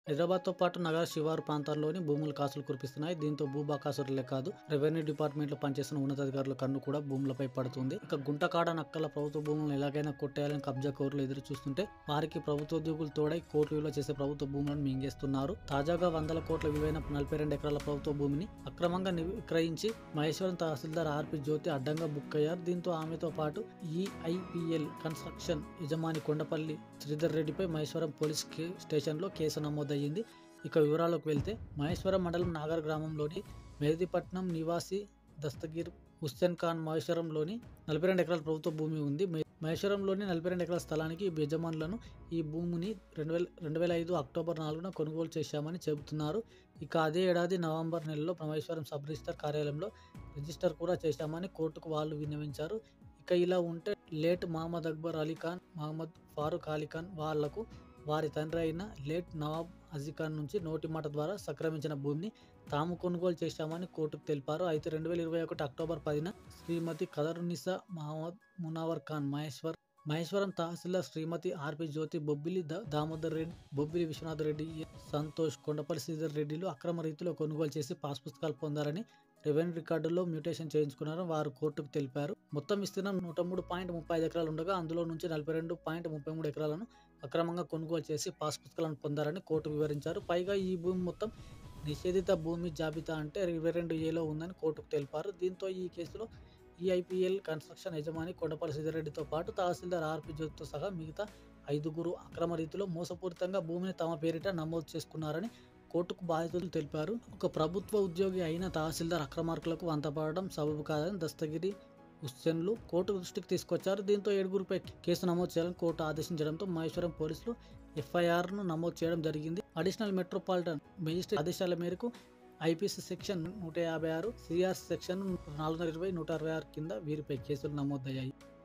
హైదరాబాద్తో పాటు నగర శివారు ప్రాంతాల్లోని భూములు కాసులు కురిపిస్తున్నాయి దీంతో భూబాకాసురులే కాదు రెవెన్యూ డిపార్ట్మెంట్ లో పనిచేస్తున్న ఉన్నతాధికారుల కన్ను కూడా భూములపై పడుతుంది ఇక గుంటకాడ నక్కల ప్రభుత్వ భూములను ఎలాగైనా కొట్టేయాలని కబ్జా కోర్లు ఎదురు చూస్తుంటే వారికి ప్రభుత్వ ఉద్యోగులు తోడై కోర్టు విలువ చేసే ప్రభుత్వ భూములను మింగేస్తున్నారు తాజాగా వందల కోట్ల విలువైన నలభై రెండు ఎకరాల ప్రభుత్వ భూమిని అక్రమంగా విక్రయించి మహేశ్వరం తహసీల్దార్ ఆర్పి జ్యోతి అడ్డంగా బుక్ అయ్యారు దీంతో ఆమెతో పాటు ఈఐపిఎల్ కన్స్ట్రక్షన్ యజమాని కొండపల్లి శ్రీధర్ రెడ్డిపై మహేశ్వరం పోలీస్ కే- స్టేషన్లో కేసు నమోదయ్యింది ఇక వివరాలకు వెళ్తే మహేశ్వరం మండలం నాగర్ గ్రామంలోని మెహదీపట్నం నివాసి దస్తగీర్ హుస్సేన్ ఖాన్ మహేశ్వరంలోని నలభై రెండు ఎకరాల ప్రభుత్వ భూమి ఉంది మే- మహేశ్వరంలోని నలభై రెండు ఎకరాల స్థలానికి ఈ యజమానులను ఈ భూమిని రెండు వేల రెండు వేల ఐదు అక్టోబర్ నాలుగున కొనుగోలు చేశామని చెబుతున్నారు ఇక అదే ఏడాది నవంబర్ నెలలో మహేశ్వరం సబ్ రిజిస్టర్ కార్యాలయంలో రిజిస్టర్ కూడా చేశామని కోర్టుకు వాళ్ళు విన్నవించారు ఇక ఇలా ఉంటే లేట్ మహమ్మద్ అక్బర్ అలీ ఖాన్ మహమ్మద్ ఫారూక్ అలీ ఖాన్ వాళ్లకు వారి తండ్రి అయిన లేట్ నవాబ్ అజీఖాన్ నుంచి నోటి మాట ద్వారా సంక్రమించిన భూమిని తాము కొనుగోలు చేశామని కోర్టుకు తెలిపారు అయితే రెండు వేల ఇరవై ఒకటి అక్టోబర్ పదిన శ్రీమతి కదరునిసా మహమ్మద్ మునావర్ ఖాన్ మహేశ్వర్ మహేశ్వరం తహసీల్దార్ శ్రీమతి ఆర్పి జ్యోతి బొబ్బిలి దా- దామోదర్ రెడ్డి బొబ్బిలి విశ్వనాథ్ రెడ్డి సంతోష్ కొండపల్లి శ్రీధర్ రెడ్డిలు అక్రమ రీతిలో కొనుగోలు చేసి పాస్ పుస్తకాలు పొందారని రెవెన్యూ రికార్డుల్లో మ్యూటేషన్ చేయించుకున్నారని వారు కోర్టుకు తెలిపారు మొత్తం విస్తీర్ణం నూట మూడు పాయింట్ ముప్పై ఐదు ఎకరాలు ఉండగా అందులో నుంచి నలభై రెండు పాయింట్ ముప్పై మూడు ఎకరాలను అక్రమంగా కొనుగోలు చేసి పాస్ పుస్తకాలను పొందారని కోర్టు వివరించారు పైగా ఈ భూమి మొత్తం నిషేధిత భూమి జాబితా అంటే ఇరవై రెండు ఏలో ఉందని కోర్టుకు తెలిపారు దీంతో ఈ కేసులో ఈఐపిఎల్ కన్స్ట్రక్షన్ యజమాని కొండపల్లి సిద్ధిరెడ్డితో పాటు తహసీల్దార్ ఆర్పి జ్యోతితో సహా మిగతా ఐదుగురు అక్రమ రీతిలో మోసపూరితంగా భూమిని తమ పేరిట నమోదు చేసుకున్నారని కోర్టుకు బాధితులు తెలిపారు ఒక ప్రభుత్వ ఉద్యోగి అయిన తహసీల్దార్ అక్రమార్కులకు వంతపడడం సబబు కాదని దస్తగిరి హుస్సేన్లు కోర్టు దృష్టికి తీసుకొచ్చారు దీంతో ఏడుగురిపై కేసు నమోదు చేయాలని కోర్టు ఆదేశించడంతో మహేశ్వరం పోలీసులు ఎఫ్ఐఆర్ను నమోదు చేయడం జరిగింది అడిషనల్ మెట్రోపాలిటన్ మేజిస్ట్రేట్ ఆదేశాల మేరకు ఐపీసీ సెక్షన్ నూట యాభై ఆరు సిఆర్ సెక్షన్ నాలుగు వందల ఇరవై నూట అరవై ఆరు కింద వీరిపై కేసులు నమోదయ్యాయి